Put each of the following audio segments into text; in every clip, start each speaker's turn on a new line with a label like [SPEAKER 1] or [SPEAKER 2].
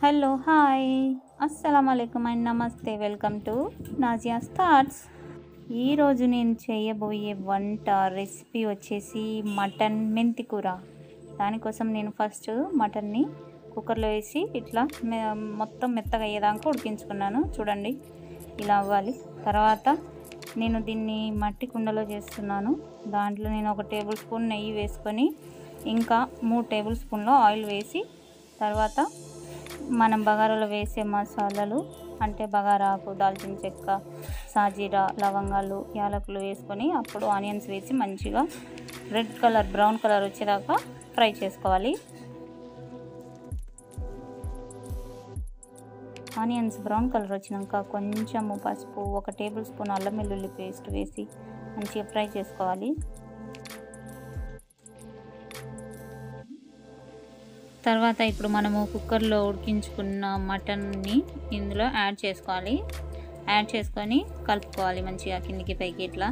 [SPEAKER 1] hello hi అస్సలం అయికం and నమస్తే వెల్కమ్ టు నాజియా థాట్స్ ఈరోజు నేను చేయబోయే వంట రెసిపీ వచ్చేసి మటన్ మెంతి కూర దానికోసం నేను ఫస్ట్ మటన్ని కుక్కర్లో వేసి ఇట్లా మె- మొత్తం మెత్తగా అయ్యేదాకా ఉడికించుకున్నాను చూడండి ఇలా అవ్వాలి తర్వాత నేను దీన్ని మట్టి కుండలో చేస్తున్నాను దాంట్లో నేను ఒక టేబుల్ స్పూన్ నెయ్యి వేసుకొని ఇంకా మూడు టేబుల్ స్పూన్ల ఆయిల్ వేసి తర్వాత మనం బగారాలో వేసే మసాలాలు అంటే బగారాకు దాల్చిన చెక్క సాజీరా లవంగాలు యాలకులు వేసుకొని అప్పుడు ఆనియన్స్ వేసి మంచిగా రెడ్ కలర్ బ్రౌన్ కలర్ వచ్చేదాకా ఫ్రై చేసుకోవాలి ఆనియన్స్ బ్రౌన్ కలర్ వచ్చినాక కొంచెము పసుపు ఒక టేబుల్ స్పూన్ అల్లం వెల్లుల్లి పేస్ట్ వేసి మంచిగా ఫ్రై చేసుకోవాలి తర్వాత ఇప్పుడు మనము కుక్కర్లో ఉడికించుకున్న మటన్ని ఇందులో యాడ్ చేసుకోవాలి యాడ్ చేసుకొని కలుపుకోవాలి మంచిగా కిందికి పైకి ఇట్లా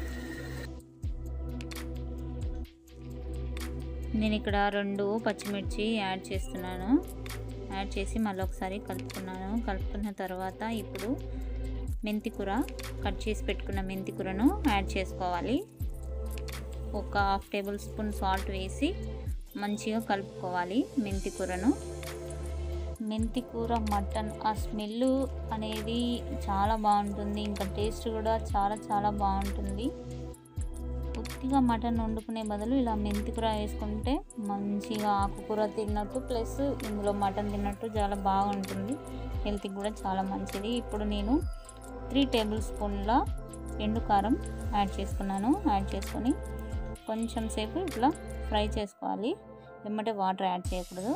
[SPEAKER 1] నేను ఇక్కడ రెండు పచ్చిమిర్చి యాడ్ చేస్తున్నాను యాడ్ చేసి మళ్ళీ ఒకసారి కలుపుకున్నాను కలుపుకున్న తర్వాత ఇప్పుడు మెంతి కూర కట్ చేసి పెట్టుకున్న మెంతి కూరను యాడ్ చేసుకోవాలి ఒక హాఫ్ టేబుల్ స్పూన్ సాల్ట్ వేసి మంచిగా కలుపుకోవాలి మెంతి కూరను మెంతి కూర మటన్ ఆ స్మెల్ అనేది చాలా బాగుంటుంది ఇంకా టేస్ట్ కూడా చాలా చాలా బాగుంటుంది ఉత్తిగా మటన్ వండుకునే బదులు ఇలా మెంతి కూర వేసుకుంటే మంచిగా ఆకుకూర తిన్నట్టు ప్లస్ ఇందులో మటన్ తిన్నట్టు చాలా బాగుంటుంది హెల్త్కి కూడా చాలా మంచిది ఇప్పుడు నేను త్రీ టేబుల్ స్పూన్ల ఎండు కారం యాడ్ చేసుకున్నాను యాడ్ చేసుకొని కొంచెం సేపు ఇట్లా ఫ్రై చేసుకోవాలి వెంబటే వాటర్ యాడ్ చేయకూడదు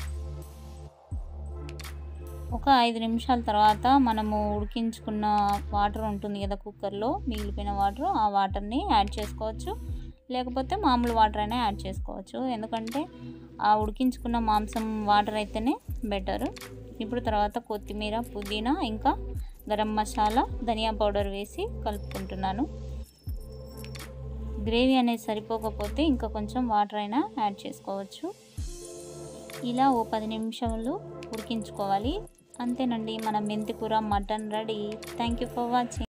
[SPEAKER 1] ఒక ఐదు నిమిషాల తర్వాత మనము ఉడికించుకున్న వాటర్ ఉంటుంది కదా కుక్కర్లో మిగిలిపోయిన వాటర్ ఆ వాటర్ని యాడ్ చేసుకోవచ్చు లేకపోతే మామూలు వాటర్ అయినా యాడ్ చేసుకోవచ్చు ఎందుకంటే ఆ ఉడికించుకున్న మాంసం వాటర్ అయితేనే బెటర్ ఇప్పుడు తర్వాత కొత్తిమీర పుదీనా ఇంకా గరం మసాలా ధనియా పౌడర్ వేసి కలుపుకుంటున్నాను గ్రేవీ అనేది సరిపోకపోతే ఇంకా కొంచెం వాటర్ అయినా యాడ్ చేసుకోవచ్చు ఇలా ఓ పది నిమిషాలు ఉడికించుకోవాలి అంతేనండి మన మెంతి కూర mutton ready thank you for watching